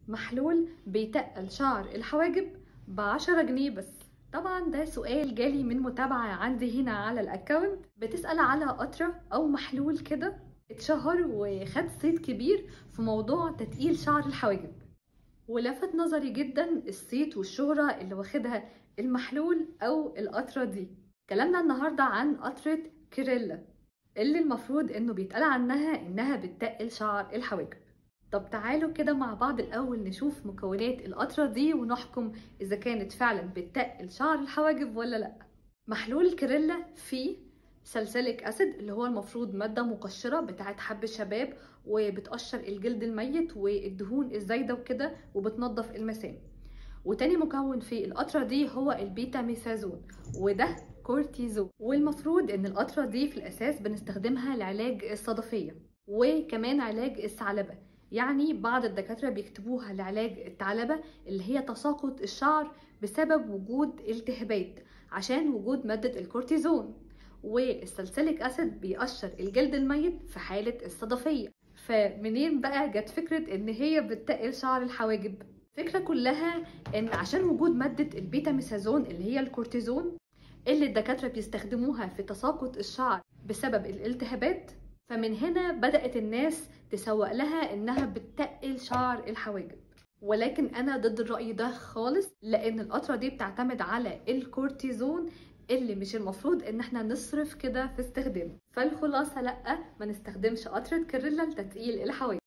محلول بيتقل شعر الحواجب بعشرة جنيه بس طبعا ده سؤال جالي من متابعة عندي هنا على الاكونت بتسأل على قطرة او محلول كده اتشهر وخد صيت كبير في موضوع تتقيل شعر الحواجب ولفت نظري جدا الصيت والشهرة اللي واخدها المحلول او القطرة دي كلامنا النهاردة عن قطرة كريلا اللي المفروض انه بيتقال عنها انها بتتقل شعر الحواجب طب تعالوا كده مع بعض الاول نشوف مكونات القطرة دي ونحكم اذا كانت فعلا بتتقل شعر الحواجب ولا لا محلول كريلا فيه سلسليك اسيد اللي هو المفروض ماده مقشره بتاعت حب الشباب وبتقشر الجلد الميت والدهون الزايده وكده وبتنظف المسام وتاني مكون في القطره دي هو البيتا ميثازون وده كورتيزون والمفروض ان القطره دي في الاساس بنستخدمها لعلاج الصدفيه وكمان علاج الثعلبه يعني بعض الدكاتره بيكتبوها لعلاج الثعلبه اللي هي تساقط الشعر بسبب وجود التهابات عشان وجود ماده الكورتيزون والسلسليك اسيد بيقشر الجلد الميت في حاله الصدفيه فمنين بقى جت فكره ان هي بتتقل شعر الحواجب الفكره كلها ان عشان وجود ماده البيتا ميثازون اللي هي الكورتيزون اللي الدكاتره بيستخدموها في تساقط الشعر بسبب الالتهابات فمن هنا بدات الناس تسوق لها انها بتتقل شعر الحواجب ولكن انا ضد الراي ده خالص لان القطره دي بتعتمد على الكورتيزون اللي مش المفروض ان احنا نصرف كده في استخدامه فالخلاصه لا ما نستخدمش قطره كريلا لتتقيل الحواجب